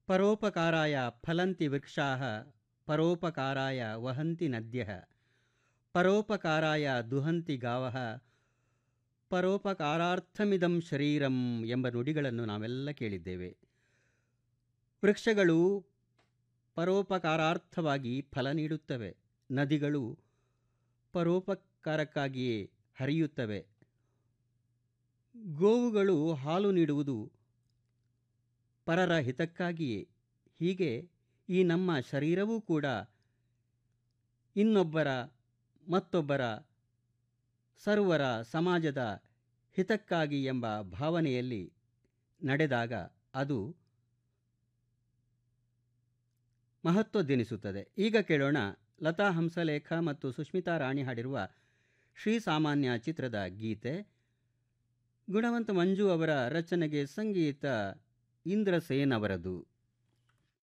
ಪರೋಪಕಾರಾಯ ಫಲಂತಿ ವೃಕ್ಷಾಃ ಪರೋಪಕಾರಾಯ ವಹಂತಿ ನದ್ಯಃ ಪರೋಪಕಾರಾಯ ದುಹಂತಿ ಗಾವಃ ಪರೋಪಕಾರಾರ್ಥಮಿದಂ ಶರೀರಂ ಎಂಬ ನುಡಿಗಳನ್ನು ನಾವೆಲ್ಲ ಕೇಳಿದ್ದೇವೆ ವೃಕ್ಷಗಳು ಪರೋಪಕಾರಾರ್ಥವಾಗಿ ಫಲ ನೀಡುತ್ತವೆ ನದಿಗಳು ಪರೋಪಕಾರಕ್ಕಾಗಿಯೇ ಹರಿಯುತ್ತವೆ ಗೋವುಗಳು ಹಾಲು ನೀಡುವುದು ಪರರ ಹಿತಕ್ಕಾಗಿಯೇ ಹೀಗೆ ಈ ನಮ್ಮ ಶರೀರವೂ ಕೂಡ ಇನ್ನೊಬ್ಬರ ಮತ್ತೊಬ್ಬರ ಸರ್ವರ ಸಮಾಜದ ಹಿತಕ್ಕಾಗಿ ಎಂಬ ಭಾವನೆಯಲ್ಲಿ ನಡೆದಾಗ ಅದು ಮಹತ್ವದ್ದೆನಿಸುತ್ತದೆ ಈಗ ಕೇಳೋಣ ಲತಾ ಹಂಸಲೇಖ ಮತ್ತು ಸುಷ್ಮಿತಾ ರಾಣಿ ಹಾಡಿರುವ ಶ್ರೀ ಸಾಮಾನ್ಯ ಚಿತ್ರದ ಗೀತೆ ಗುಣವಂತ ಮಂಜು ಅವರ ರಚನೆಗೆ ಸಂಗೀತ ಇಂದ್ರಸೇನ್ ಅವರದು